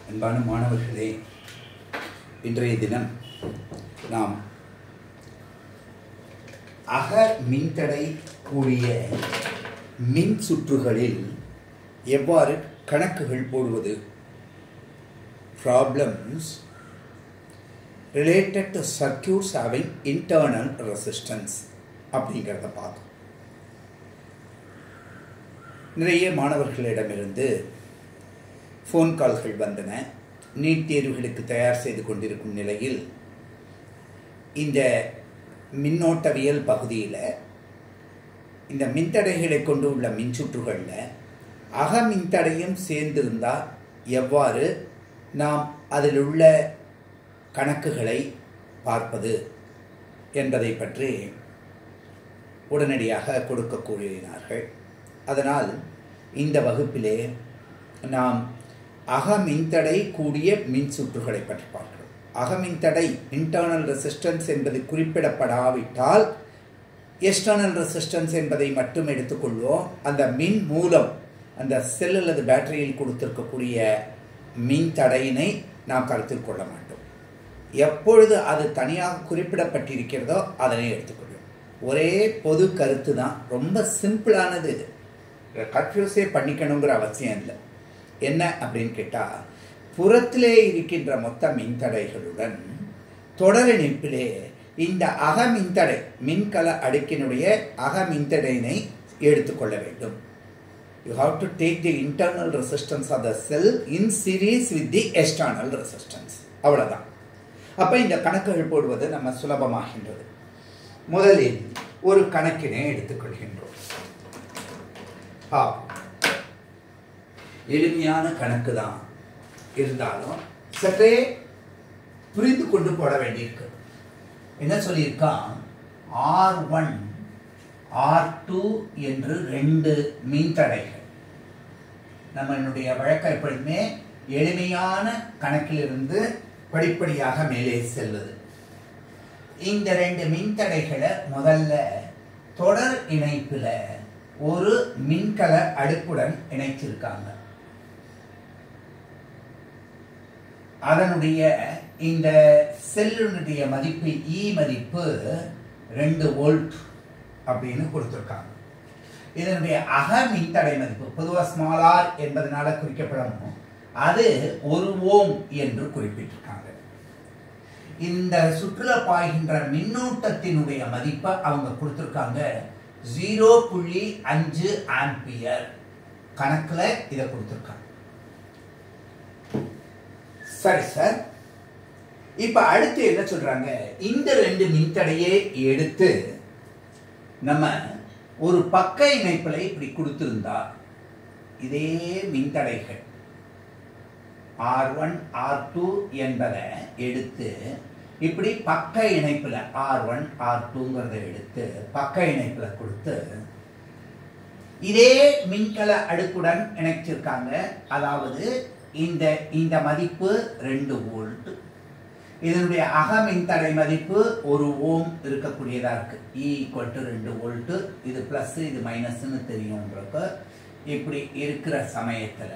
அன்பான மாணவர்களே இன்றைய தினம் நாம் அக மின்தடை கூடிய மின் சுற்றுகளில் எவ்வாறு கணக்குகள் போடுவது problems related to circuits having internal resistance அப்படிங்கிறத பார்த்தோம் நிறைய மாணவர்களிடமிருந்து ஃபோன் கால்கள் வந்தன நீட் தேர்வுகளுக்கு தயார் செய்து கொண்டிருக்கும் நிலையில் இந்த மின்னோட்டவியல் பகுதியில் இந்த மின்தடைகளை கொண்டு உள்ள மின்சுற்றுகளில் அக மின்தடையும் சேர்ந்திருந்தால் எவ்வாறு நாம் அதில் உள்ள கணக்குகளை பார்ப்பது என்பதை பற்றி உடனடியாக கொடுக்க கூறினார்கள் அதனால் இந்த வகுப்பிலே நாம் அகமின்தடை கூடிய மின் சுற்றுகளை பற்றி பார்க்கிறோம் அகமின்தடை இன்டர்னல் ரெசிஸ்டன்ஸ் என்பது குறிப்பிடப்படாவிட்டால் எக்ஸ்டர்னல் ரெசிஸ்டன்ஸ் என்பதை மட்டும் எடுத்துக்கொள்வோம் அந்த மின் மூலம் அந்த செல் அல்லது பேட்டரியில் கொடுத்திருக்கக்கூடிய மின் தடையினை நாம் கருத்தில் கொள்ள மாட்டோம் எப்பொழுது அது தனியாக குறிப்பிடப்பட்டிருக்கிறதோ அதனை எடுத்துக்கொள்வோம் ஒரே பொது கருத்து தான் ரொம்ப சிம்பிளானது இது கன்ஃபியூஸே பண்ணிக்கணுங்கிற அவசியம் இல்லை என்ன அப்படின்னு கேட்டால் புறத்திலே இருக்கின்ற மொத்த மின்தடைகளுடன் தொடர் இணைப்பிலே இந்த அக மின்தடை மின்கல அடுக்கினுடைய அக மின்தடையினை எடுத்துக்கொள்ள வேண்டும் you have to take the internal resistance of the cell in series with the external resistance அவ்வளோதான் அப்போ இந்த கணக்குகள் போடுவது நம்ம சுலபமாகின்றது முதலில் ஒரு கணக்கினை எடுத்துக்கொள்கின்றோம் எளிமையான கணக்கு தான் இருந்தாலும் சற்றே புரிந்து கொண்டு போட வேண்டியிருக்கு என்ன சொல்லியிருக்கான் ஆர் ஒன் ஆர் டூ என்று ரெண்டு மின்தடைகள் நம்மளுடைய வழக்கம் எப்பொழுதுமே எளிமையான கணக்கிலிருந்து படிப்படியாக மேலே செல்வது இந்த ரெண்டு மின்தடைகளை முதல்ல தொடர் இணைப்பில் ஒரு மின்கல அடுக்குடன் இணைச்சிருக்காங்க அதனுடைய இந்த செல்லுடைய மதிப்பு இ மதிப்பு ரெண்டு வோல்ட் அப்படின்னு கொடுத்துருக்காங்க இதனுடைய அக மின்தடை மதிப்பு பொதுவாக ஸ்மால் ஆர் என்பதனால குறிக்கப்படணும் அது ஒரு ஓம் என்று குறிப்பிட்டிருக்காங்க இந்த சுற்றுலா பாய்கின்ற மின்னோட்டத்தினுடைய மதிப்பை அவங்க கொடுத்துருக்காங்க ஜீரோ புள்ளி அஞ்சு ஆம்பியர் கணக்கில் இதை கொடுத்துருக்காங்க சரி சார் இப்ப அடுத்து என்ன சொல்றாங்க இந்த ரெண்டு மின்தடையை எடுத்து நம்ம ஒரு பக்க இணைப்புல இப்படி கொடுத்திருந்தா இதே மின்தடைகள் ஆர் ஒன் ஆர் டூ என்பதை எடுத்து இப்படி பக்க இணைப்புல ஆர் ஒன் ஆர் டூங்கிறத எடுத்து பக்க இணைப்புல கொடுத்து இதே மின்கல அடுக்குடன் இணைச்சிருக்காங்க அதாவது இந்த இந்த மதிப்பு ரெண்டு வோல்ட் இதனுடைய அக மின்தடை மதிப்பு ஒரு ஓம் இருக்கக்கூடியதா இருக்கு இ ஈக்குவல் டு ரெண்டு வோல்ட் இது பிளஸ் இது மைனஸ்னு தெரியும்ன்றப்ப இப்படி இருக்கிற சமயத்துல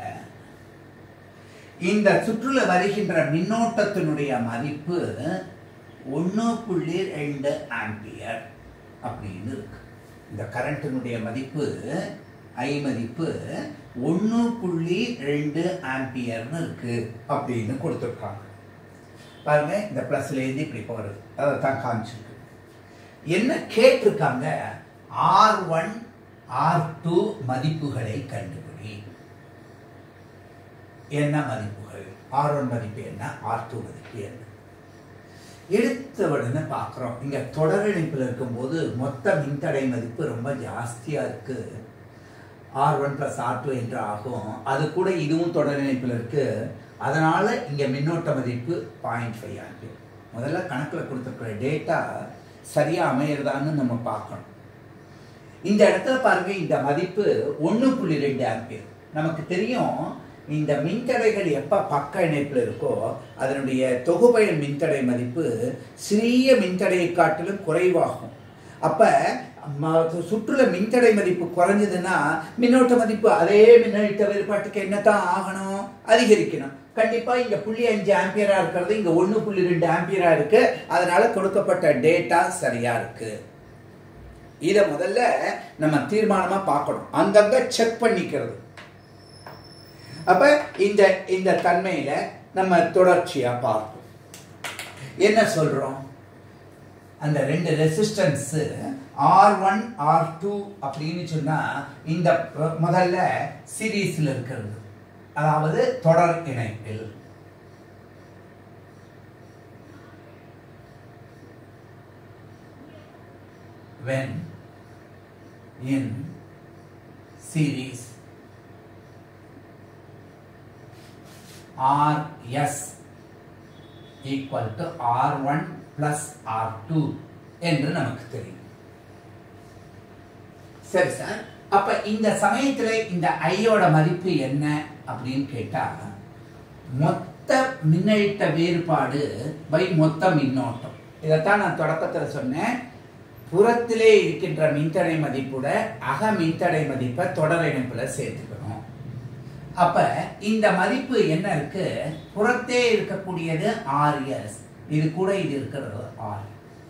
இந்த சுற்றுல வருகின்ற மின்னோட்டத்தினுடைய மதிப்பு ஒன்று புள்ளி ரெண்டு ஆம்பியர் அப்படின்னு இருக்கு இந்த கரண்டினுடைய மதிப்பு ஐ மதிப்பு ஒன்று புள்ளி ரெண்டு ஆம்பியர்னு இருக்கு அப்படின்னு கொடுத்துருக்காங்க பாருங்க இந்த பிளஸ்லேருந்து இப்படி போகிறது அதை தான் காமிச்சிருக்கு என்ன கேட்டிருக்காங்க ஆர் ஒன் ஆர் டூ மதிப்புகளை கண்டுபிடி என்ன மதிப்புகள் ஆர் ஒன் மதிப்பு என்ன ஆர் டூ மதிப்பு என்ன எடுத்த உடனே பார்க்குறோம் இங்கே தொடர் இணைப்பில் இருக்கும்போது மொத்த மின்தடை மதிப்பு ரொம்ப ஜாஸ்தியாக இருக்குது R one plus R two என்று ஆகும் அது கூட இதுவும் தொடர் இணைப்பில் இருக்குது அதனால் இங்கே மின்னோட்ட மதிப்பு பாயிண்ட் ஃபைவ் ஆம்பியர் முதல்ல கணக்கில் கொடுத்துருக்குற டேட்டா சரியாக அமையிறதான்னு நம்ம பார்க்கணும் இந்த இடத்துல பாருங்க இந்த மதிப்பு ஒன்று புள்ளி ரெண்டு ஆம்பியர் நமக்கு தெரியும் இந்த மின்தடைகள் எப்போ பக்க இணைப்பில் இருக்கோ அதனுடைய தொகுபயன் மின்தடை மதிப்பு சிறிய மின்தடையை காட்டிலும் குறைவாகும் அப்போ ம- சுற்றுல மின்தடை மதிப்பு குறைஞ்சதுன்னா மின்னோட்ட மதிப்பு அதே மின்னழுத்த வேறுபாட்டுக்கு என்னத்தான் ஆகணும் அதிகரிக்கணும் கண்டிப்பா இங்க புள்ளி அஞ்சு ஆம்பியரா இருக்கிறது இங்க ஒண்ணு புள்ளி ரெண்டு ஆம்பியரா இருக்கு அதனால கொடுக்கப்பட்ட டேட்டா சரியா இருக்கு இத முதல்ல நம்ம தீர்மானமா பார்க்கணும் அங்கங்க செக் பண்ணிக்கிறது அப்ப இந்த இந்த தன்மையில நம்ம தொடர்ச்சியா பார்ப்போம் என்ன சொல்றோம் அந்த ரெண்டு resistance R one R two அப்படின்னு சொன்னா இந்த முதல்ல சீரீஸ்ல இருக்கிறது அதாவது தொடர் இணைப்பில் when in series rs equal to r1 plus r2 என்று நமக்கு தெரியும் சரி சார் அப்ப இந்த சமயத்துல இந்த ஐயோட மதிப்பு என்ன அப்படின்னு கேட்டா மொத்த மின்னழுத்த வேறுபாடு பை மொத்த மின்னோட்டம் இதைத்தான் நான் தொடக்கத்துல சொன்னேன் புறத்திலே இருக்கின்ற மின்தடை மதிப்புட அக மின்தடை மதிப்பை தொடர் இணைப்புல சேர்த்துக்கணும் அப்ப இந்த மதிப்பு என்ன இருக்கு புறத்தே இருக்கக்கூடியது ஆர்எஸ் இது கூட இது இருக்கிறது ஆர்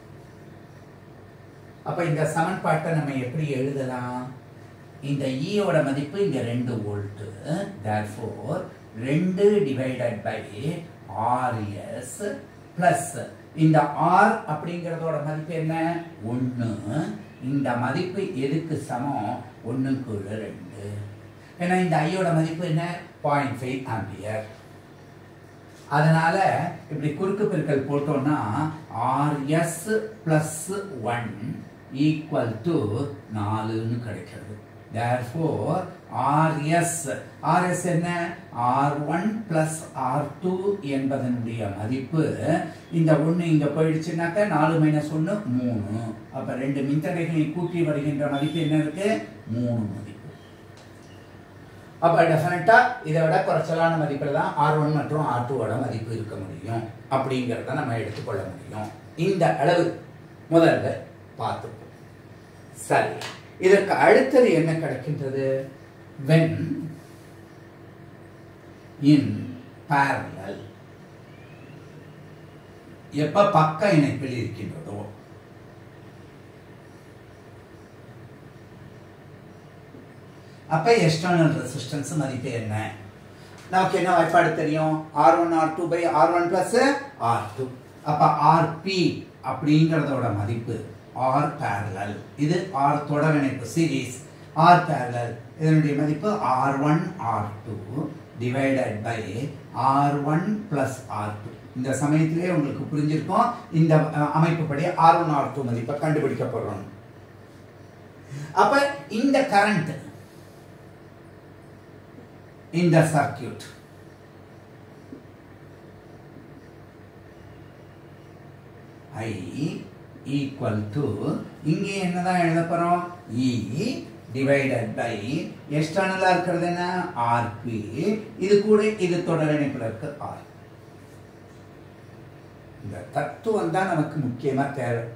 அப்ப இந்த சமன்பாட்டை நம்ம எப்படி எழுதலாம் இந்த ஈயோட மதிப்பு இங்க ரெண்டு வோல்ட் therefore ரெண்டு டிவைடட் பை ஆர்எஸ் பிளஸ் இந்த ஆர் அப்படிங்கிறதோட மதிப்பு என்ன ஒன்று இந்த மதிப்பு எதுக்கு சமம் ஒன்றுக்கு ரெண்டு ஏன்னா இந்த ஐயோட மதிப்பு என்ன பாயிண்ட் ஃபைவ் ஆம்பியர் அதனால இப்படி குறுக்கு பெருக்கல் போட்டோம்னா RS plus one equal to நாலுன்னு கிடைக்கிறது therefore ஆர்எஸ் ஆர்எஸ் என்ன R one plus R two என்பதனுடைய மதிப்பு இந்த ஒன்று இங்க போயிடுச்சுனாக்க நாலு மைனஸ் ஒன்று மூணு அப்ப ரெண்டு மின்தடைகளை கூட்டி வருகின்ற மதிப்பு என்ன இருக்கு மூணு மதிப்பு அப்ப டெஃபினட்டா இதை விட குறைச்சலான மதிப்பில் தான் ஆர் ஒன் மற்றும் ஆர் டூவோட மதிப்பு இருக்க முடியும் அப்படிங்கிறத நம்ம எடுத்துக்கொள்ள முடியும் இந்த அளவு முதல்ல பார்த்துப்போம் சரி இதற்கு அடுத்தது என்ன கிடைக்கின்றது when in parallel எப்ப பக்க இணைப்பில் இருக்கின்றதோ அப்ப எக்ஸ்டர்னல் ரெசிஸ்டன்ஸ் மதிப்பு என்ன நமக்கு என்ன வாய்ப்பாடு தெரியும் R one R two by R one plus R two அப்ப ஆர்பி அப்படிங்கிறதோட மதிப்பு ஆர் பேரலல் இது ஆர் தொடர் இணைப்பு சீரீஸ் ஆர் பேரலல் இதனுடைய மதிப்பு R one R two divided by R one plus R two இந்த சமயத்திலே உங்களுக்கு புரிஞ்சிருக்கும் இந்த அஹ், அமைப்புப்படி ஆர் ஒன் ஆர் டூ மதிப்பை கண்டுபிடிக்க போறோம் அப்ப இந்த கரண்ட் இந்த சர்க்கியூட் ஐ ஈக்குவல் டு இங்கே என்னதான் எழுத போறோம் இ டிவைடட் பை எக்ஸ்டர்னலா இருக்கிறது என்ன ஆர்பி இது கூட இது தொடர் இணைப்புல இருக்கு ஆர் இந்த தத்துவம் தான் நமக்கு முக்கியமா தேவை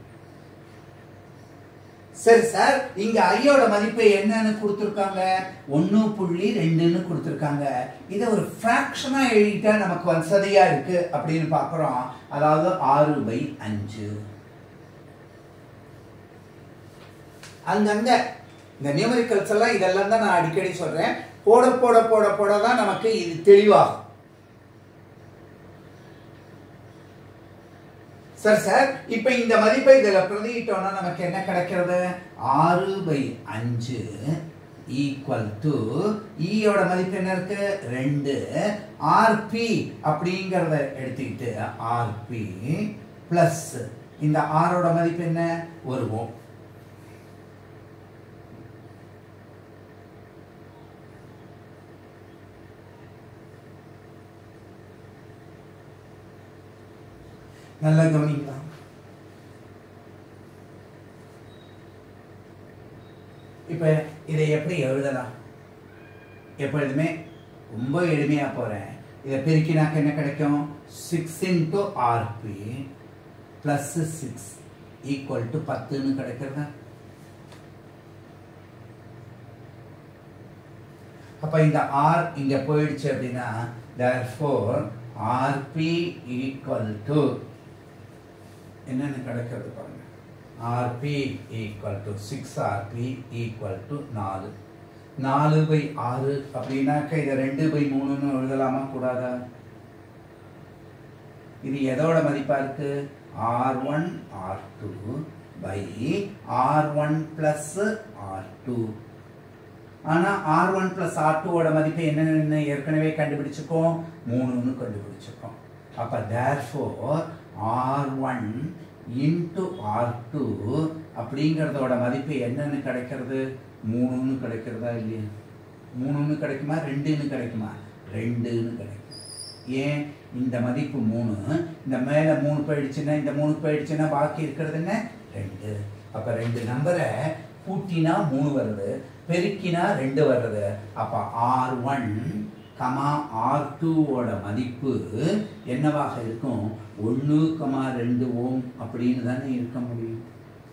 சரி சார் இங்க ஐயோட மதிப்பு என்னன்னு கொடுத்துருக்காங்க ஒன்று புள்ளி ரெண்டுன்னு கொடுத்துருக்காங்க இதை ஒரு ஃப்ராக்ஷனா எழுதிட்டா நமக்கு வசதியா இருக்கு அப்படின்னு பார்க்குறோம் அதாவது ஆறு பை அஞ்சு அங்கங்க இந்த நியூமரிக்கல்ஸ் எல்லாம் இதெல்லாம் தான் நான் அடிக்கடி சொல்றேன் போட போட போட போட தான் நமக்கு இது தெளிவாகும் சரி சார் இப்ப இந்த மதிப்பை இதுல பிரதியிட்டோம்னா நமக்கு என்ன கிடைக்கிறது ஆறு பை அஞ்சு ஈக்குவல் டு ஈயோட மதிப்பு என்ன இருக்கு ரெண்டு ஆர்பி அப்படிங்கிறத எடுத்துக்கிட்டு ஆர்பி பிளஸ் இந்த ஆரோட மதிப்பு என்ன ஒரு ஓம் நல்லா கவனிக்கலாம் இப்ப இதை எப்படி எழுதலாம் எப்பொழுதுமே ரொம்ப எளிமையா போறேன் இதை பெருக்கினாக்க என்ன கிடைக்கும் six into RP plus six equal to பத்துன்னு கிடைக்கிறதா அப்போ இந்த ஆர் இங்கே போயிடுச்சு அப்படின்னா தேர்ஃபோர் ஆர்பி ஈக்குவல் டு என்னென்னு கிடைக்கிறது பாருங்க RP equal to six RP equal to நாலு நாலு பை ஆறு அப்படின்னாக்க இதை ரெண்டு பை மூணுன்னு எழுதலாமா கூடாதா இது எதோட மதிப்பா இருக்கு R one R two by R one plus R two ஆனால் ஆர் ஒன் பிளஸ் ஆர் டூவோட மதிப்பு என்னென்னு ஏற்கனவே கண்டுபிடிச்சிருக்கோம் மூணுன்னு கண்டுபிடிச்சிருக்கோம் அப்போ therefore R one into R two அப்படிங்கிறதோட மதிப்பு என்னன்னு கிடைக்கிறது மூணுன்னு கிடைக்கிறதா இல்லையா மூணுன்னு கிடைக்குமா ரெண்டுன்னு கிடைக்குமா ரெண்டுன்னு கிடைக்கும் ஏன் இந்த மதிப்பு மூணு இந்த மேலே மூணு போயிடுச்சுன்னா இந்த மூணு போயிடுச்சுன்னா பாக்கி இருக்கிறது என்ன ரெண்டு அப்போ ரெண்டு நம்பரை கூட்டினா மூணு வருது பெருக்கினா ரெண்டு வருது அப்போ ஆர் ஒன் கமா ஆர் டூவோட மதிப்பு என்னவாக இருக்கும் ஒன்று கமா ரெண்டு ஓம் அப்படின்னு தானே இருக்க முடியும்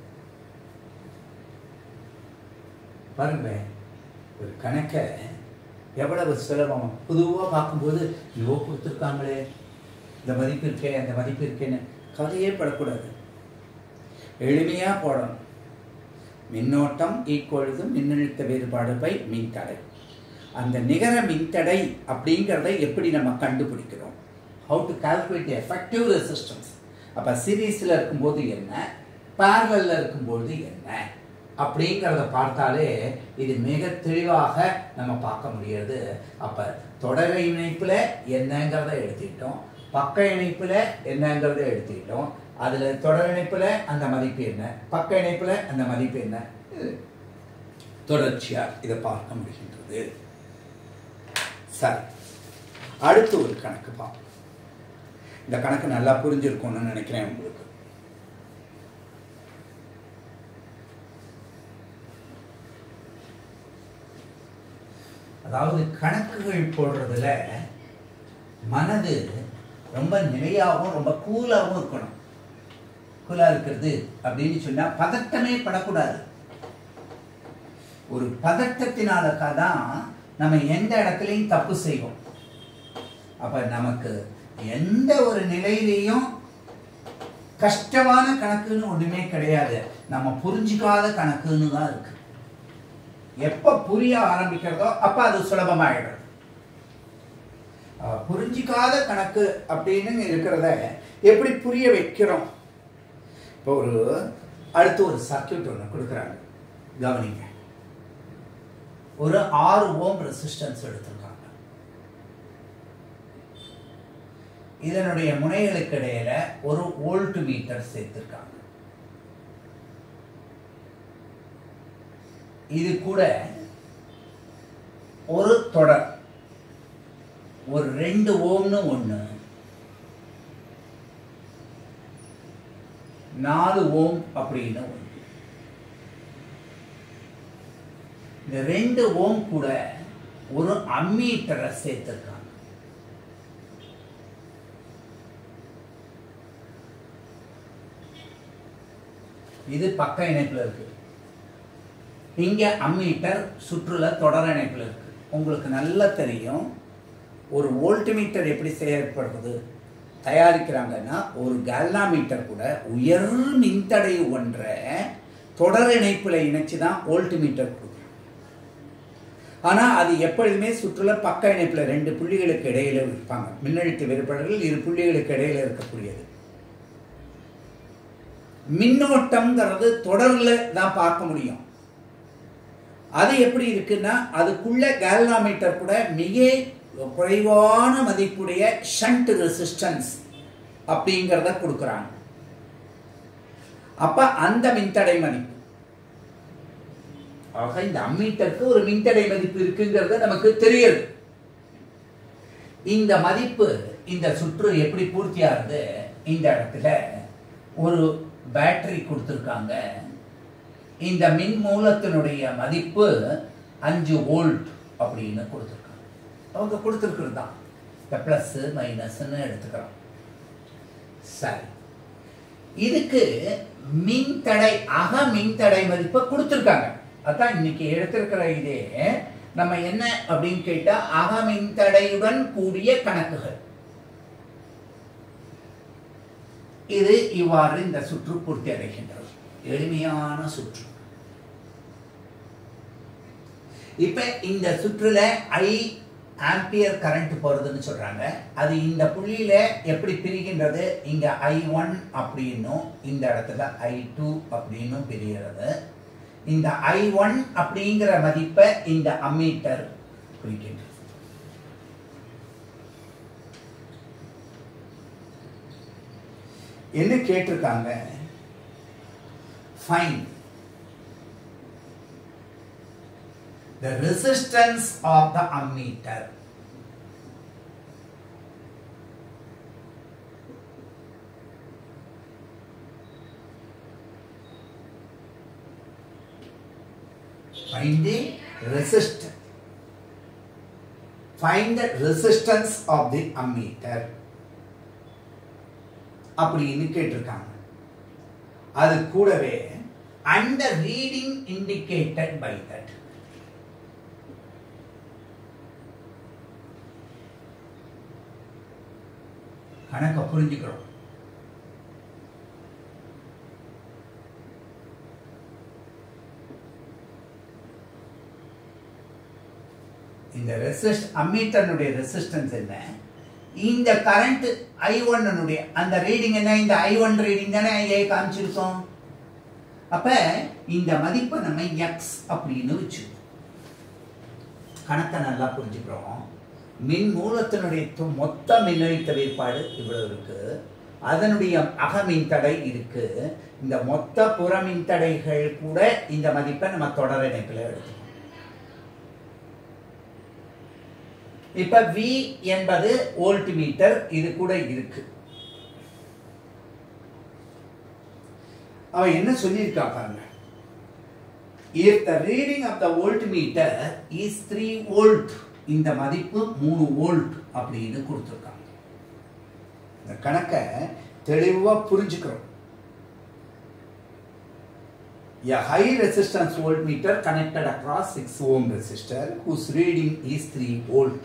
பாருங்க ஒரு கணக்கை எவ்வளவு சுலபம் பொதுவாக பார்க்கும்போது இவ்வளோ கொடுத்துருக்காங்களே இந்த மதிப்பு இருக்கே அந்த மதிப்பு இருக்கேன்னு கதையே படக்கூடாது எளிமையாக போடணும் மின்னோட்டம் ஈக்குவலுது மின்னழுத்த வேறுபாடு பை மின்தடை அந்த நிகர மின்தடை அப்படிங்கிறத எப்படி நம்ம கண்டுபிடிக்கிறோம் how to calculate effective resistance அப்போ சீரீஸில் இருக்கும்போது என்ன பேரலில் இருக்கும்போது என்ன அப்படிங்கிறத பார்த்தாலே இது மிக தெளிவாக நம்ம பார்க்க முடியாது அப்போ தொடர் இணைப்பில் என்னங்கிறத எடுத்துக்கிட்டோம் பக்க இணைப்பில் என்னங்கிறத எடுத்துக்கிட்டோம் அதில் தொடர் இணைப்பில் அந்த மதிப்பு என்ன பக்க இணைப்பில் அந்த மதிப்பு என்ன தொடர்ச்சியாக இதை பார்க்க முடிகின்றது சரி அடுத்து ஒரு கணக்கு பார்ப்போம் இந்த கணக்கு நல்லா புரிஞ்சிருக்கும்னு நினைக்கிறேன் உங்களுக்கு அதாவது கணக்குகள் போடுறதுல மனது ரொம்ப நிலையாகவும் ரொம்ப கூலாகவும் இருக்கணும் கூலாக இருக்கிறது அப்படின்னு சொன்னால் பதட்டமே படக்கூடாது ஒரு பதட்டத்தினாலக்கா தான் நம்ம எந்த இடத்துலையும் தப்பு செய்வோம் அப்போ நமக்கு எந்த ஒரு நிலையிலையும் கஷ்டமான கணக்குன்னு ஒன்றுமே கிடையாது நம்ம புரிஞ்சிக்காத கணக்குன்னு தான் இருக்கு எப்போ புரிய ஆரம்பிக்கிறதோ அப்போ அது சுலபமாயிடும் புரிஞ்சிக்காத கணக்கு அப்படின்னு இருக்கிறத எப்படி புரிய வைக்கிறோம் இப்போ ஒரு அடுத்து ஒரு சர்க்கியூட் ஒன்று கொடுக்குறாங்க கவனிங்க ஒரு ஆறு ஓம் ரெசிஸ்டன்ஸ் எடுத்திருக்காங்க இதனுடைய முனைகளுக்கு இடையில ஒரு வோல்ட் மீட்டர் சேர்த்திருக்காங்க இது கூட ஒரு தொடர் ஒரு ரெண்டு ஓம்னு ஒன்று நாலு ஓம் அப்படின்னு ஒன்று இந்த ரெண்டு ஓம் கூட ஒரு அம்மீட்டரை சேர்த்திருக்காங்க இது பக்க இணைப்பில் இருக்கு இங்க அம்மீட்டர் சுற்றுல தொடர் இணைப்பில் இருக்கு உங்களுக்கு நல்லா தெரியும் ஒரு வோல்ட்மீட்டர் எப்படி செயற்படுறது தயாரிக்கிறாங்கன்னா ஒரு கேல்னாமீட்டர் கூட உயர் மின்தடை ஒன்றை தொடர் இணைப்பில் இணைச்சு தான் வோல்ட்மீட்டர் கொடுக்குறாங்க ஆனால் அது எப்பொழுதுமே சுற்றுல பக்க இணைப்பில் ரெண்டு புள்ளிகளுக்கு இடையில இருப்பாங்க மின்னழுத்த வேறுபாடுகள் இரு புள்ளிகளுக்கு இடையில இருக்கக்கூடியது மின்னோட்டம்ங்கிறது தொடர்ல தான் பார்க்க முடியும் அது எப்படி இருக்குன்னா அதுக்குள்ள கேல்னாமீட்டர் கூட மிக குறைவான மதிப்புடைய ஷண்ட் ரெசிஸ்டன்ஸ் அப்படிங்கிறத கொடுக்குறாங்க அப்ப அந்த மின்தடை மதிப்பு ஆக இந்த அம்மீட்டருக்கு ஒரு மின்தடை மதிப்பு இருக்குங்கிறது நமக்கு தெரியுது இந்த மதிப்பு இந்த சுற்று எப்படி பூர்த்தி ஆகுது இந்த இடத்துல ஒரு பேட்டரி கொடுத்துருக்காங்க இந்த மின் மூலத்தினுடைய மதிப்பு அஞ்சு வோல்ட் அப்படின்னு கொடுத்துருக்காங்க அவங்க கொடுத்துருக்குறது தான் இந்த ப்ளஸ் மைனஸ்ன்னு எடுத்துக்கிறோம் சரி இதுக்கு மின்தடை அக மின்தடை மதிப்பை கொடுத்துருக்காங்க அதான் இன்னைக்கு எடுத்திருக்கிற இதே நம்ம என்ன அப்படின்னு கேட்டா அகமின்தடையுடன் கூடிய கணக்குகள் இது இவ்வாறு இந்த சுற்று பூர்த்தி அடைகின்றது எளிமையான சுற்று இப்ப இந்த சுற்றுல ஐ ஆம்பியர் கரண்ட் போறதுன்னு சொல்றாங்க அது இந்த புள்ளியில எப்படி பிரிகின்றது இங்க ஐ ஒன் அப்படின்னும் இந்த இடத்துல ஐ டூ அப்படின்னும் பிரிகிறது இந்த ஐ ஒன் அப்படிங்கிற மதிப்பை இந்த அம்மீட்டர் குறிக்கின்றது என்ன கேட்டிருக்காங்க fine the resistance of the ammeter find the resistance find the resistance of the ammeter அப்படின்னு கேட்டிருக்காங்க அது கூடவே and the reading indicated by that கணக்கை புரிஞ்சுக்கிறோம் இந்த ரெசிஸ்ட் அம்மீட்டனுடைய ரெசிஸ்டன்ஸ் என்ன இந்த கரண்ட் ஐ ஒன்னுடைய அந்த ரீடிங் என்ன இந்த ஐ ஒன் ரீடிங் தானே ஐஏ காமிச்சிருக்கோம் அப்ப இந்த மதிப்பை நம்ம எக்ஸ் அப்படின்னு வச்சுக்கோம் கணக்கை நல்லா புரிஞ்சுக்கிறோம் மின் மூலத்தினுடைய து- மொத்த மின்னழுத்த வேறுபாடு இவ்வளவு இருக்கு அதனுடைய அகமின் தடை இருக்கு இந்த மொத்த புற மின்தடைகள் கூட இந்த மதிப்பை நம்ம தொடர் இணைப்பில் எடுத்துக்கணும் இப்ப V என்பது வோல்ட் மீட்டர் இது கூட இருக்கு அவ என்ன சொல்லியிருக்கா பாருங்க if the reading of the voltmeter is 3 volt இந்த மதிப்பு 3 வோல்ட் அப்படின்னு கொடுத்துருக்காங்க இந்த கணக்கை தெளிவா புரிஞ்சுக்கிறோம் A high resistance voltmeter connected across 6 ohm resistor whose reading is 3 volt.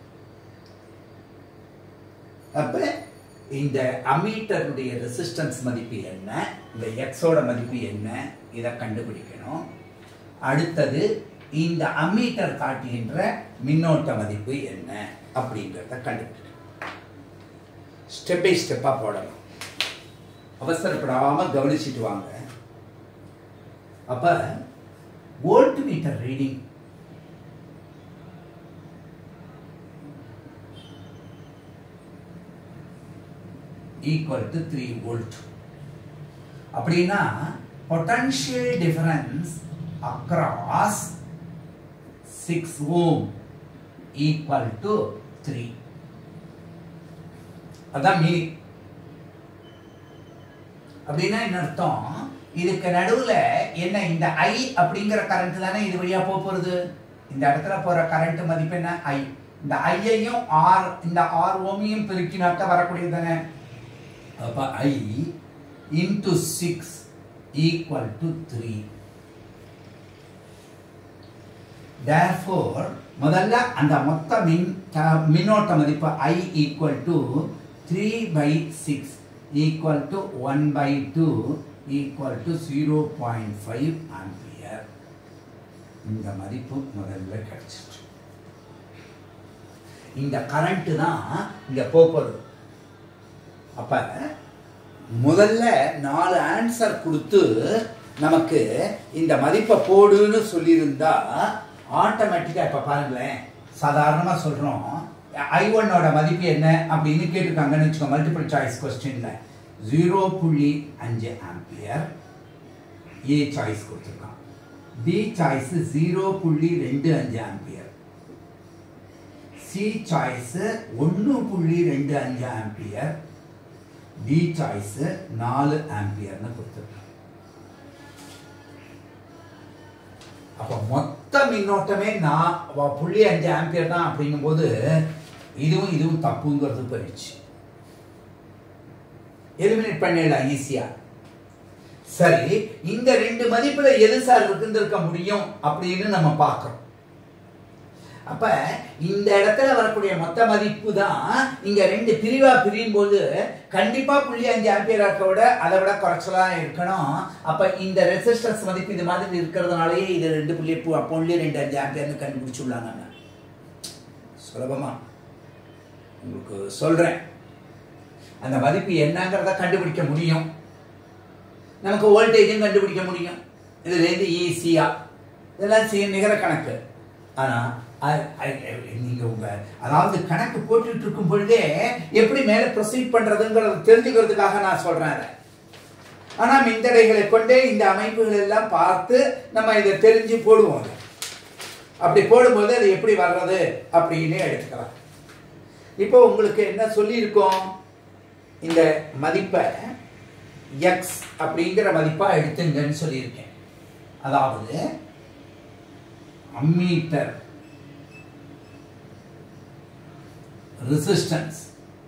அப்ப இந்த அமீட்டருடைய ரெசிஸ்டன்ஸ் மதிப்பு என்ன இந்த எக்ஸோட மதிப்பு என்ன இதை கண்டுபிடிக்கணும் அடுத்தது இந்த அம்மீட்டர் காட்டுகின்ற மின்னோட்ட மதிப்பு என்ன அப்படிங்கிறத கண்டுபிடிக்கணும் ஸ்டெப் பை ஸ்டெப்பா போடணும் அவசரப்படாம கவனிச்சிட்டு வாங்க அப்ப voltmeter reading equal to three volt அப்படின்னா potential difference across six ohm equal to three அதான் மீனிங் அப்படின்னா என்ன அர்த்தம் இதுக்கு நடுவுல என்ன இந்த ஐ அப்படிங்கிற கரண்ட் தானே இது வழியா போக போறது இந்த இடத்துல போற கரண்ட் மதிப்பு என்ன ஐ இந்த ஐயையும் ஆர் இந்த ஆர் ஓமையும் பெருக்கினாக்க வரக்கூடியது தானே அப்ப I into six equal to three therefore முதல்ல அந்த மொத்த மின் த- மின்னோட்ட மதிப்பு i equal to three by six equal to one by two equal to zero point five ampere இந்த மதிப்பு முதல்ல கிடைச்சிட்டு இந்த கரண்ட் தான் இங்க போகிறது அப்ப முதல்ல நாலு ஆன்சர் கொடுத்து நமக்கு இந்த மதிப்பை போடுன்னு சொல்லியிருந்தா ஆட்டோமேட்டிக்காக இப்போ பாருங்களேன் சாதாரணமாக சொல்கிறோம் ஐ ஒன்னோட மதிப்பு என்ன அப்படின்னு கேட்டிருக்காங்கன்னு வச்சுக்கோ மல்டிபிள் சாய்ஸ் கொஸ்டினில் ஜீரோ புள்ளி அஞ்சு ஆம்பியர் ஏ சாய்ஸ் கொடுத்துருக்கான் பி சாய்ஸ் ஜீரோ புள்ளி ரெண்டு அஞ்சு ஆம்பியர் சி சாய்ஸ் ஒன்று புள்ளி ரெண்டு அஞ்சு ஆம்பியர் டி சாய்ஸ் நாலு ஆம்பியர்னு கொடுத்துருக்காங்க அப்போ மொத்த மின்னோட்டமே நான் வ- புள்ளி அஞ்சு ஆம்பியர் தான் அப்படிங்கும்போது இதுவும் இதுவும் தப்புங்கிறது போயிடுச்சு எலிமினேட் பண்ணிடலாம் ஈஸியா சரி இந்த ரெண்டு மதிப்புல எது சார் இருந்திருக்க முடியும் அப்படின்னு நம்ம பார்க்கிறோம் அப்ப இந்த இடத்துல வரக்கூடிய மொத்த மதிப்பு தான் இங்க ரெண்டு பிரிவா பிரியும் போது கண்டிப்பா புள்ளி அஞ்சு ஆம்பியர் விட அதை விட குறைச்சலா இருக்கணும் அப்ப இந்த ரெசிஸ்டன்ஸ் மதிப்பு இது மாதிரி இருக்கிறதுனாலயே இது ரெண்டு புள்ளி பு- புள்ளி ரெண்டு அஞ்சு ஆம்பியர்னு கண்டுபிடிச்சுள்ளாங்க சுலபமா உங்களுக்கு சொல்றேன் அந்த மதிப்பு என்னங்கிறத கண்டுபிடிக்க முடியும் நமக்கு வோல்டேஜும் கண்டுபிடிக்க முடியும் இதுலேருந்து ஈஸியா இதெல்லாம் செய்ய நிகர கணக்கு ஆனா அ- அ- நீங்க உங்க அதாவது கணக்கு போட்டுட்டு இருக்கும் பொழுதே எப்படி மேல ப்ரொசீட் பண்றதுங்கிறத தெரிஞ்சுக்கிறதுக்காக நான் சொல்றேன் அதை ஆனா மின்தடைகளை கொண்டே இந்த அமைப்புகள் எல்லாம் பார்த்து நம்ம இதை தெரிஞ்சு போடுவோம் அதை. அப்படி போடும்போது அது எப்படி வர்றது அப்படின்னு எடுத்துக்கலாம் இப்போ உங்களுக்கு என்ன சொல்லியிருக்கோம் இந்த மதிப்பை எக்ஸ் அப்படிங்கிற மதிப்பா எடுத்துங்கன்னு சொல்லியிருக்கேன் அதாவது ammeter resistance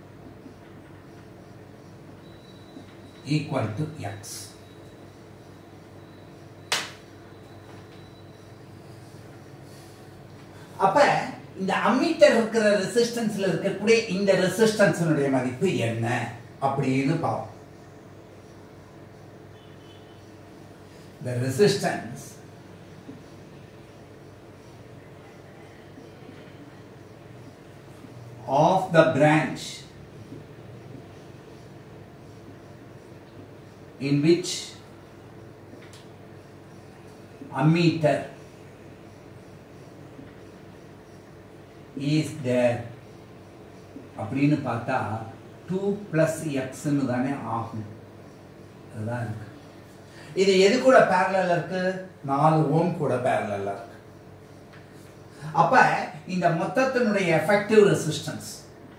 equal to x அப்ப இந்த அம்மீட்டர் இருக்கிற ரெசிஸ்டன்ஸ்ல இருக்கக்கூடிய இந்த ரெசிஸ்டன்ஸினுடைய மதிப்பு என்ன அப்படின்னு பார்ப்போம் the resistance of the branch in which ammeter is there அப்படின்னு பார்த்தா டூ ப்ளஸ் எக்ஸ்ன்னு தானே ஆகும் அதுதான் இருக்கு இது எது கூட பேரலல் இருக்கு நாலு ஓம் கூட பேரலல் இருக்கு அப்ப இந்த மொத்தத்தினுடைய எஃபெக்டிவ் ரெசிஸ்டன்ஸ்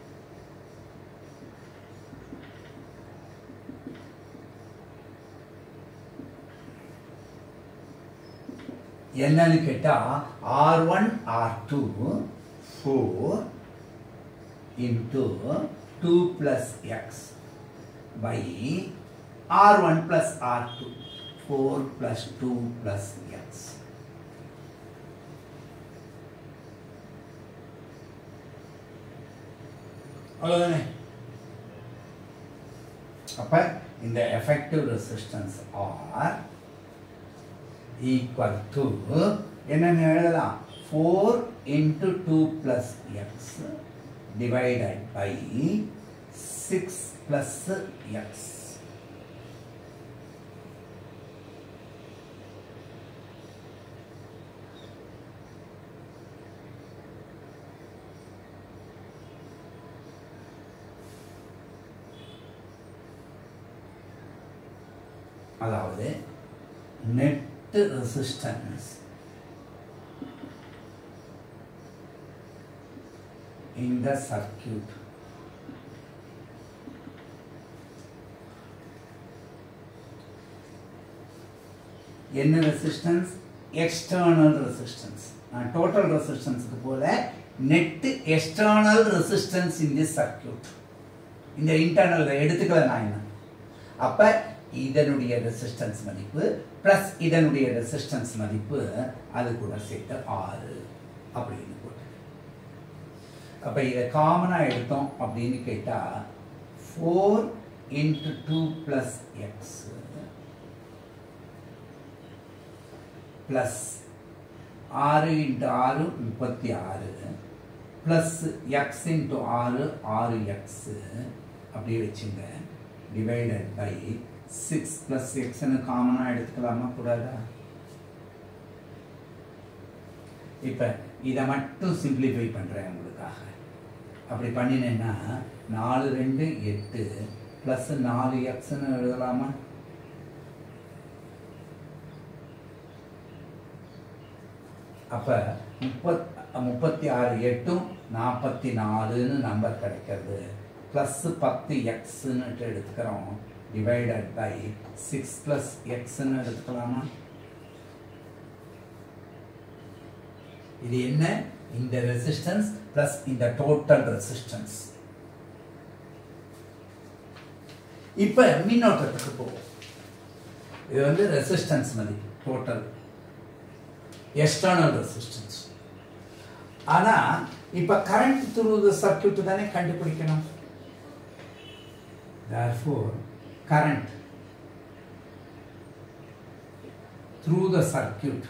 என்னன்னு கேட்டா R one R two four into two plus X by r1 plus r2 4 plus 2 plus x அவ்வளோதானே அப்ப இந்த effective resistance R equal to என்னன்னு எழுதலாம் four into two plus X divided by six plus X அதாவது net resistance in the circuit என்ன resistance external resistance நான் total ரெசிஸ்டன்ஸுக்கு போல net external resistance in this circuit இந்த இன்டர்னல் எடுத்துக்கல நான் என்ன அப்ப இதனுடைய ரெசிஸ்டன்ஸ் மதிப்பு பிளஸ் இதனுடைய ரெசிஸ்டன்ஸ் மதிப்பு அது கூட சேர்த்து ஆறு அப்படின்னு போட்டு அப்ப இதை காமனா எடுத்தோம் அப்படின்னு கேட்டா four into two plus X plus ஆறு இன்ட்டு ஆறு முப்பத்தி ஆறு ப்ளஸ் எக்ஸ் இன்ட்டு ஆறு ஆறு எக்ஸ் அப்படியே வச்சுங்க டிவைடட் பை சிக்ஸ் ப்ளஸ் எக்ஸ்னு காமனாக எடுத்துக்கலாமா கூடாதா இப்போ இதை மட்டும் சிம்பிளிஃபை பண்ணுறேன் உங்களுக்காக அப்படி பண்ணினேன்னா நாலு ரெண்டு எட்டு ப்ளஸ் நாலு எக்ஸ்னு எழுதலாமா அப்போ முப்பத் முப்பத்தி ஆறு எட்டும் நாற்பத்தி நாலுன்னு நம்பர் கிடைக்கிறது ப்ளஸ் பத்து எக்ஸ்ன்னு எடுத்துக்கிறோம் டிவைடட் பை சிக்ஸ் ப்ளஸ் எக்ஸ்ன்னு எடுத்துக்கலாமா இது என்ன இந்த ரெசிஸ்டன்ஸ் ப்ளஸ் இந்த டோட்டல் ரெசிஸ்டன்ஸ் இப்போ மின்னோட்டத்துக்கு போவோம் இது வந்து ரெசிஸ்டன்ஸ் மதிப்பு டோட்டல் எக்ஸ்டர்னல் ரெசிஸ்டன்ஸ் ஆனா இப்ப கரண்ட் த்ரூ த சர்க்கியூட் தானே கண்டுபிடிக்கணும் therefore current through the circuit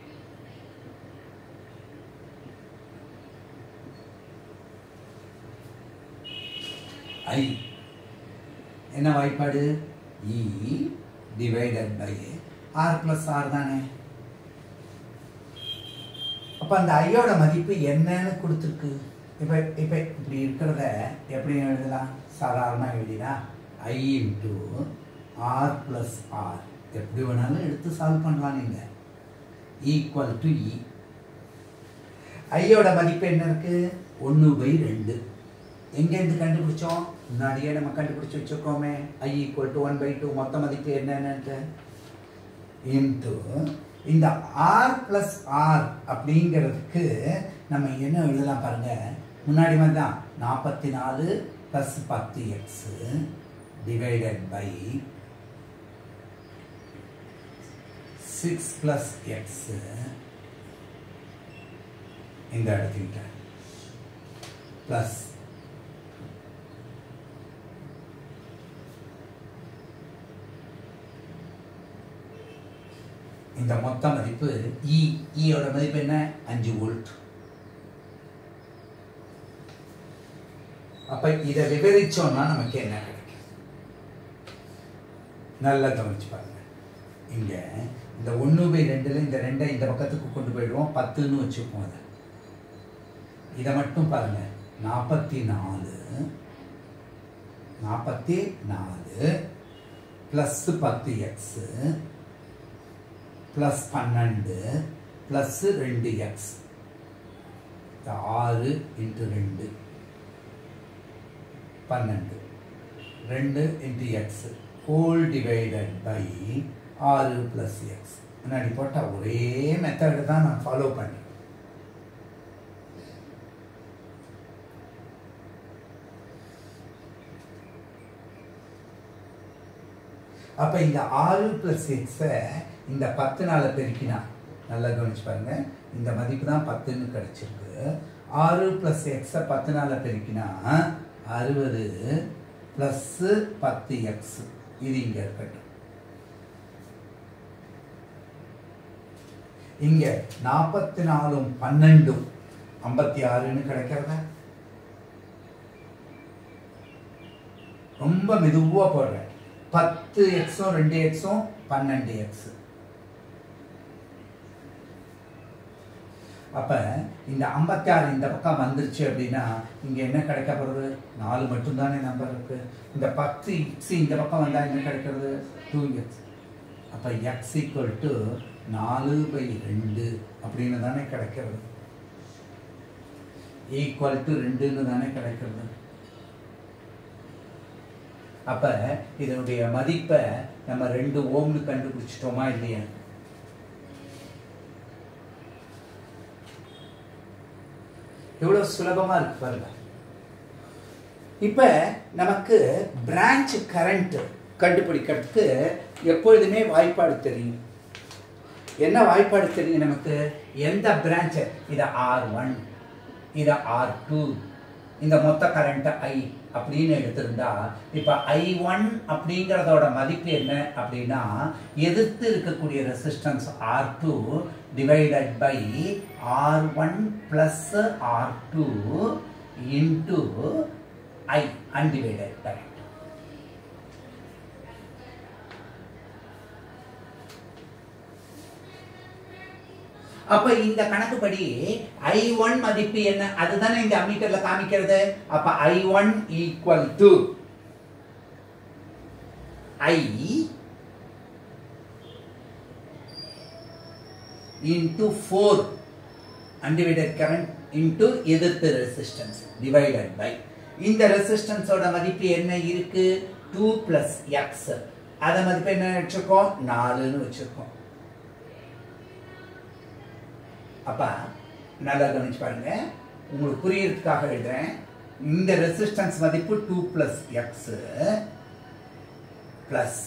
I என்ன வாய்ப்பாடு E divided by R plus R தானே அப்போ அந்த ஐயோட மதிப்பு என்னன்னு கொடுத்துருக்கு இப்போ இப்போ இப்படி இருக்கிறத எப்படி எழுதலாம் சாதாரணமாக எழுதினா I into R plus R எப்படி வேணாலும் எடுத்து சால்வ் பண்ணலாம் நீங்கள் ஈக்குவல் டு இ ஐயோட மதிப்பு என்ன இருக்கு ஒன்று பை ரெண்டு எங்கேருந்து கண்டுபிடிச்சோம் முன்னாடியே நம்ம கண்டுபிடிச்சு வச்சுருக்கோமே I equal to one by two மொத்த மதிப்பு என்னென்னு இன்ட்டு இந்த ஆர் பிளஸ் ஆர் அப்படிங்கிறதுக்கு நம்ம என்ன எழுதலாம் பாருங்க முன்னாடி மாதிரி தான் நாற்பத்தி நாலு ப்ளஸ் பத்து X divided by six plus X இந்த இடத்துக்கிட்ட ப்ளஸ் இந்த மொத்த மதிப்பு இ ஈயோட மதிப்பு என்ன அஞ்சு வோல்ட் அப்ப இதை விவரிச்சோம்னா நமக்கு என்ன கிடைக்கும் நல்லா கவனிச்சு பாருங்க இங்க இந்த ஒன்று பை ரெண்டுல இந்த ரெண்டை இந்த பக்கத்துக்கு கொண்டு போயிடுவோம் பத்துன்னு வச்சுப்போம் அதை இதை மட்டும் பாருங்க நாற்பத்தி நாலு நாற்பத்தி நாலு ப்ளஸ் பத்து எக்ஸு ப்ளஸ் பன்னெண்டு ப்ளஸ் ரெண்டு எக்ஸ் ஆறு இன்ட்டு ரெண்டு பன்னெண்டு ரெண்டு into X whole divided by ஆறு ப்ளஸ் எக்ஸ் முன்னாடி போட்டால் ஒரே மெத்தடு தான் நான் ஃபாலோ பண்ணேன் அப்போ இந்த ஆறு ப்ளஸ் எக்ஸை இந்த பத்து நாளை பெருக்கினா நல்லா கவனிச்சு பாருங்க இந்த மதிப்பு தான் பத்துன்னு கிடைச்சிருக்கு ஆறு ப்ளஸ் எக்ஸை பத்து நாளை பெருக்கினா அறுபது ப்ளஸ்ஸு பத்து எக்ஸ் இது இங்கே இருக்கட்டும் இங்க நாற்பத்தி நாலும் பன்னெண்டும் ஐம்பத்தி ஆறுன்னு கிடைக்கிறதா ரொம்ப மெதுவா போடுறேன் பத்து எக்ஸும் ரெண்டு எக்ஸும் பன்னெண்டு எக்ஸ் அப்ப இந்த ஐம்பத்தி ஆறு இந்த பக்கம் வந்துருச்சு அப்படின்னா இங்க என்ன கிடைக்க போறது நாலு மட்டும்தானே நம்பர் இருக்கு இந்த பத்து எக்ஸ் இந்த பக்கம் வந்தா என்ன கிடைக்கிறது டூ எக்ஸ் அப்ப எக்ஸ் ஈக்குவல் டு நாலு பை ரெண்டு அப்படின்னு தானே கிடைக்கிறது ஈக்குவல் டு ரெண்டுன்னு தானே கிடைக்கிறது அப்ப இதனுடைய மதிப்பை நம்ம ரெண்டு ஓம்னு கண்டுபிடிச்சிட்டோமா இல்லையா எவ்வளவு சுலபமா இருக்கு பாருங்க இப்ப நமக்கு பிரான்ச் கரண்ட் கண்டுபிடிக்கிறதுக்கு எப்பொழுதுமே வாய்ப்பாடு தெரியும் என்ன வாய்ப்பாடு தெரியும் நமக்கு எந்த பிரான்ச் இதை ஆர் ஒன் இதை ஆர் டூ இந்த மொத்த கரண்ட் ஐ அப்படின்னு எடுத்திருந்தா இப்ப ஐ ஒன் அப்படிங்கிறதோட மதிப்பு என்ன அப்படின்னா எதிர்த்து இருக்கக்கூடிய resistance R two divided by R one plus R two into I undivided current அப்ப இந்த கணக்குப்படி ஐ ஒன் மதிப்பு என்ன அதுதானே இந்த அம்மீட்டர்ல காமிக்கிறது அப்ப I one equal to I into four undivided current into எதிர்ப்பு ரெசிஸ்டன்ஸ் டிவைடட் பை இந்த ரெசிஸ்டன்ஸோட மதிப்பு என்ன இருக்கு டூ பிளஸ் எக்ஸ் அதை மதிப்பு என்ன வச்சிருக்கோம் நாலுன்னு வச்சிருக்கோம் அப்ப நல்லா கவனிச்சு பாருங்க உங்களுக்கு புரியறதுக்காக எழுதுறேன் இந்த ரெசிஸ்டன்ஸ் மதிப்பு டூ பிளஸ் எக்ஸ் பிளஸ்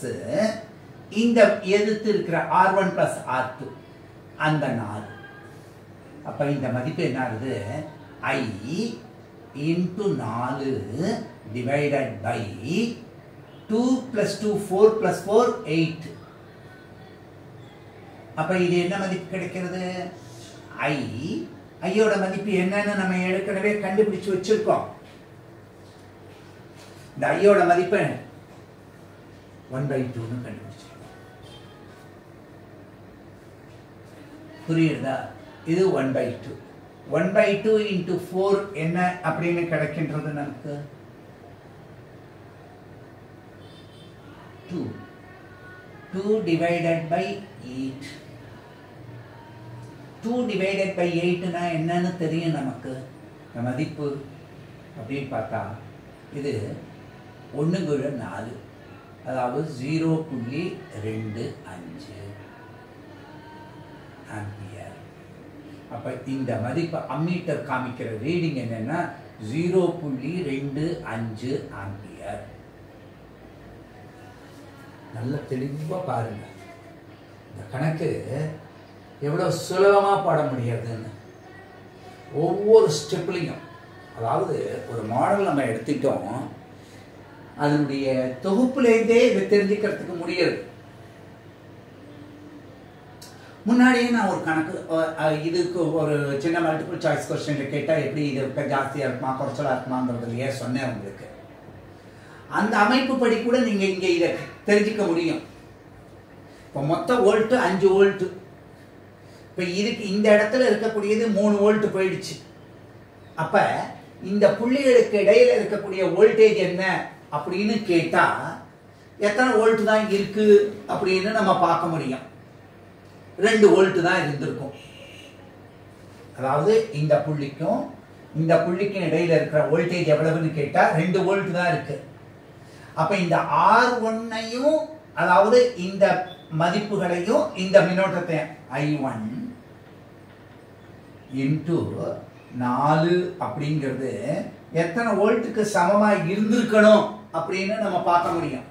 இந்த எதிர்த்து இருக்கிற R one plus R two அந்த நாலு அப்போ இந்த மதிப்பு என்ன ஆகுது ஐ இன்ட்டு நாலு divided by two plus two four plus four eight அப்போ இது என்ன மதிப்பு கிடைக்கிறது ஐ ஐயோட மதிப்பு என்னன்னு நம்ம ஏற்கனவே கண்டுபிடிச்சு வச்சிருக்கோம் இந்த ஐயோட மதிப்பு ஒன் பை டூன்னு கண்டுபிடிச்சிருக்கோம் புரியுதா இது one by two one by two into four என்ன அப்படின்னு கிடைக்கின்றது நமக்கு two two divided by eight two divided by எயிட்னா என்னன்னு தெரியும் நமக்கு இந்த மதிப்பு அப்படின்னு பார்த்தா இது ஒன்றுங்குழ நாலு அதாவது ஜீரோ புள்ளி ரெண்டு அஞ்சு ஆம்பியர் அப்போ இந்த மதிப்பு அம்மீட்டர் காமிக்கிற ரீடிங் என்னன்னா ஜீரோ புள்ளி ரெண்டு அஞ்சு ஆம்பியர் நல்ல தெளிவாக பாருங்க இந்த கணக்கு எவ்வளோ சுலபமாக பாட முடியாதுன்னு ஒவ்வொரு ஸ்டெப்லையும் அதாவது ஒரு மாடல் நம்ம எடுத்துட்டோம் அதனுடைய தொகுப்புலேருந்தே இதை தெரிஞ்சுக்கிறதுக்கு முடியாது முன்னாடியே நான் ஒரு கணக்கு அஹ், அஹ், இதுக்கு ஒரு சின்ன மல்டிபிள் சாய்ஸ் கொஸ்டின் கேட்டால் எப்படி இது இப்போ ஜாஸ்தியாக இருக்குமா குறைச்சலாக இருக்குமாங்கிறதுலையே சொன்னேன் உங்களுக்கு அந்த அமைப்பு படி கூட நீங்கள் இங்கே இதை தெரிஞ்சுக்க முடியும் இப்போ மொத்த வோல்ட்டு அஞ்சு வோல்ட்டு இப்போ இதுக்கு இந்த இடத்துல இருக்கக்கூடியது மூணு வோல்ட் போயிடுச்சு அப்போ இந்த புள்ளிகளுக்கு இடையில இருக்கக்கூடிய வோல்டேஜ் என்ன அப்படின்னு கேட்டால் எத்தனை வோல்ட் தான் இருக்கு அப்படின்னு நம்ம பார்க்க முடியும் ரெண்டு வோல்ட் தான் இருந்திருக்கும் அதாவது இந்த புள்ளிக்கும் இந்த புள்ளிக்கும் இடையில இருக்கிற வோல்டேஜ் எவ்வளவுன்னு கேட்டா ரெண்டு வோல்ட் தான் இருக்கு அப்ப இந்த ஆர் ஒன்னையும் அதாவது இந்த மதிப்புகளையும் இந்த மின்னோட்டத்தை ஐ ஒன் இன்டு நாலு அப்படிங்கிறது எத்தனை வோல்ட்டுக்கு சமமா இருந்திருக்கணும் அப்படின்னு நம்ம பார்க்க முடியும்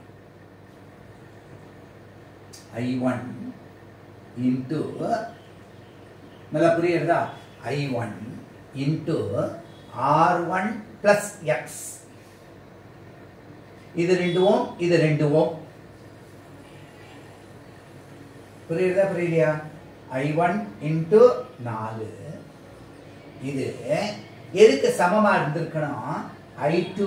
ஐ ஒன் இன்டு நல்லா புரியுறதா I one into R one plus X இது ரெண்டு ஓம் இது ரெண்டு ஓம் புரியுறதா புரியலையா ஐ ஒன் இன்டு நாலு இது எதுக்கு சமமா இருந்திருக்கணும் I two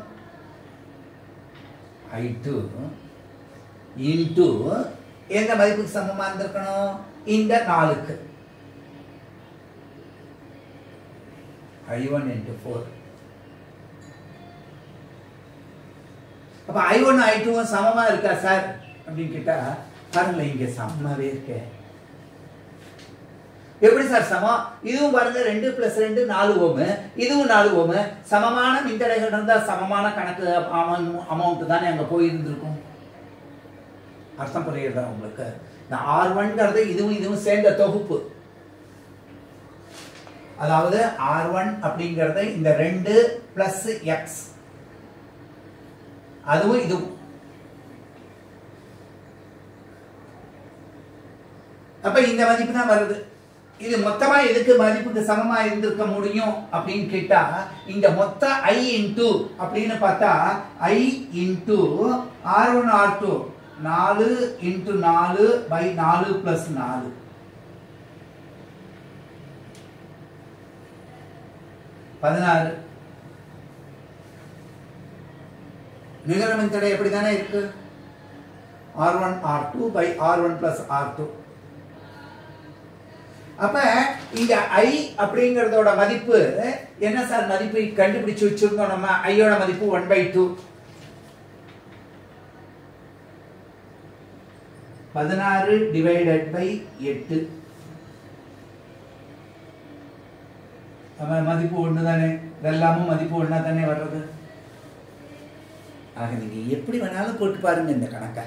I two into எந்த மதிப்புக்கு சமமா இருந்திருக்கணும் இந்த நாலுக்கு ஐ ஒன் இன்டு ஃபோர் அப்ப ஐ ஒன் ஐ டூவும் சமமா இருக்கா சார் அப்படின்னு கேட்டா பாருங்களேன் இங்க சமமாவே இருக்கே எப்படி சார் சமம் இதுவும் பாருங்க ரெண்டு பிளஸ் ரெண்டு நாலு ஓமு இதுவும் நாலு ஓமு சமமான மின்தடைகள் இருந்தா சமமான கணக்கு அமௌண்ட் தானே அங்க போயிருந்திருக்கும் அர்த்தம் புரியுறதா உங்களுக்கு இந்த ஆர் ஒன்ங்கிறது இதுவும் இதுவும் சேர்ந்த தொகுப்பு அதாவது ஆர் ஒன் அப்படிங்கிறது இந்த ரெண்டு பிளஸ் எக்ஸ் அதுவும் இதுவும் அப்ப இந்த மதிப்பு தான் வருது இது மொத்தமா எதுக்கு மதிப்புக்கு சமமா இருந்திருக்க முடியும் அப்படின்னு கேட்டா இந்த மொத்த ஐ இன்டூ அப்படின்னு பார்த்தா I into R one R two நாலு இன்டூ நாலு பை நாலு பிளஸ் நாலு பதினாறு நிகர மின்தடை எப்படி தானே இருக்கு R one R two by R one plus R two அப்ப இந்த ஐ அப்படிங்கறதோட மதிப்பு என்ன சார் மதிப்பு கண்டுபிடிச்சு வச்சிருந்தோம் நம்ம ஐயோட மதிப்பு ஒன் பை டூ பதினாறு டிவைடட் பை எட்டு நம்ம மதிப்பு ஒன்று தானே இதெல்லாமும் மதிப்பு ஒன்றா தானே வர்றது ஆக நீங்க எப்படி வேணாலும் போட்டு பாருங்க இந்த கணக்கை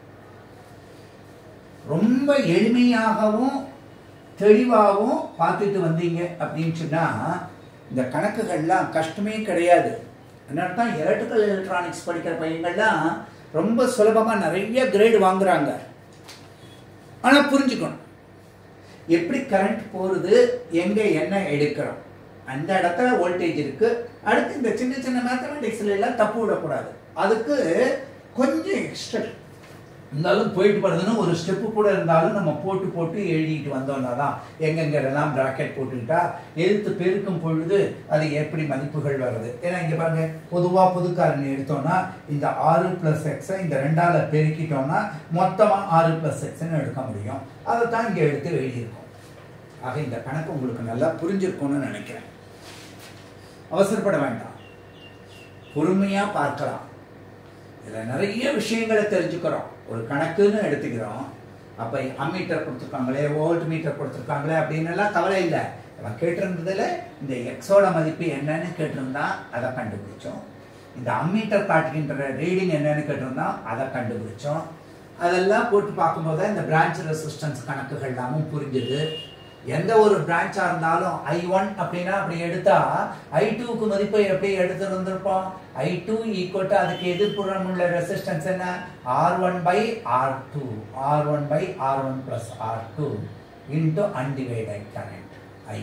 ரொம்ப எளிமையாகவும் தெளிவாகவும் பார்த்துட்டு வந்தீங்க அப்படின்னு சொன்னா இந்த கணக்குகள்லாம் கஷ்டமே கிடையாது அதனால தான் எலக்ட்ரிக்கல் எலக்ட்ரானிக்ஸ் படிக்கிற பையங்கள்லாம் ரொம்ப சுலபமாக நிறைய கிரேடு வாங்குறாங்க ஆனால் புரிஞ்சுக்கணும் எப்படி கரண்ட் போகிறது எங்கே என்ன எடுக்கிறோம் அந்த இடத்துல வோல்டேஜ் இருக்கு அடுத்து இந்த சின்ன சின்ன மேத்தமெட்டிக்ஸ்ல எல்லாம் தப்பு விடக்கூடாது அதுக்கு கொஞ்சம் எக்ஸ்ட்ரா இருந்தாலும் போயிட்டு வருதுன்னு ஒரு ஸ்டெப்பு கூட இருந்தாலும் நம்ம போட்டு போட்டு எழுதிட்டு வந்தோம்னா தான் எங்கெங்கெல்லாம் ப்ராக்கெட் போட்டுக்கிட்டா எழுத்து பெருக்கும் பொழுது அது எப்படி மதிப்புகள் வருது ஏன்னா இங்கே பாருங்க பொதுவாக புதுக்காரன் எடுத்தோம்னா இந்த ஆறு ப்ளஸ் எக்ஸை இந்த ரெண்டால பெருக்கிட்டோம்னா மொத்தமாக ஆறு ப்ளஸ் எக்ஸ்ன்னு எடுக்க முடியும் அதை தான் இங்கே எடுத்து எழுதியிருக்கோம் ஆக இந்த கணக்கு உங்களுக்கு நல்லா புரிஞ்சிருக்கும்னு நினைக்கிறேன் அவசரப்பட வேண்டாம் பொறுமையாக பார்க்கலாம் இதில் நிறைய விஷயங்களை தெரிஞ்சுக்கிறோம் ஒரு கணக்குன்னு எடுத்துக்கிறோம் அப்போ அம்மீட்டர் கொடுத்துருக்காங்களே வோல்ட் மீட்டர் கொடுத்துருக்காங்களே அப்படின்னு எல்லாம் கவலை இல்லை அவன் கேட்டிருந்ததுல இந்த எக்ஸோட மதிப்பு என்னன்னு கேட்டிருந்தா அதை கண்டுபிடிச்சோம் இந்த அம்மீட்டர் காட்டுகின்ற ரீடிங் என்னன்னு கேட்டிருந்தோம் அதை கண்டுபிடிச்சோம் அதெல்லாம் போட்டு பார்க்கும்போது தான் இந்த பிரான்ச் ரெசிஸ்டன்ஸ் கணக்குகள் எல்லாமும் புரிஞ்சுது எந்த ஒரு பிரான்ச்சா இருந்தாலும் ஐ ஒன் அப்படின்னா அப்படி எடுத்தா ஐ டூக்கு மதிப்பை எப்படி எடுத்துருந்துருப்போம் ஐ டூ ஈக்குவல் டு அதுக்கு எதிர்ப்புறம் உள்ள ரெசிஸ்டன்ஸ் என்ன R one by R two R one by R one plus R two into undivided current I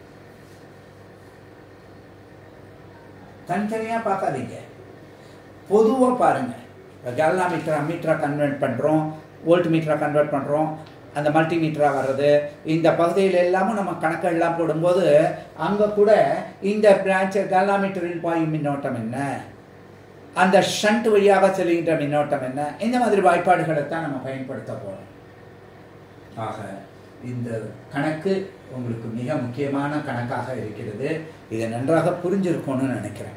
தனித்தனியாக பார்க்காதீங்க பொதுவாக பாருங்க கேல்னா மீட்டர் அம்மீட்டரா கன்வெர்ட் பண்ணுறோம் வோல்ட் மீட்டரா கன்வெர்ட் பண்ணுறோம் அந்த மல்டிமீட்டராக வர்றது இந்த பகுதியில் எல்லாமும் நம்ம கணக்கெல்லாம் போடும்போது அங்கே கூட இந்த பிரான்ச் கேல்னாமீட்டரில் பாயும் மின்னோட்டம் என்ன அந்த ஷண்ட் வழியாக செல்கின்ற மின்னோட்டம் என்ன இந்த மாதிரி வாய்ப்பாடுகளை தான் நம்ம பயன்படுத்த போகிறோம் ஆக இந்த கணக்கு உங்களுக்கு மிக முக்கியமான கணக்காக இருக்கிறது இதை நன்றாக புரிஞ்சிருக்கும்னு நினைக்கிறேன்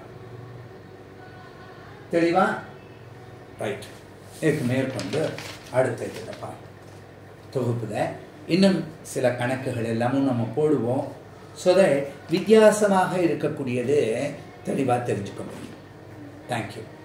தெளிவா ரைட் இதுக்கு மேற்கொண்டு அடுத்த இதில் பார்ப்போம் தொகுப்பில் இன்னும் சில கணக்குகள் எல்லாமும் நம்ம போடுவோம் ஸோ வித்தியாசமாக இருக்கக்கூடியது தெளிவாக தெரிஞ்சுக்க முடியும் தேங்க்யூ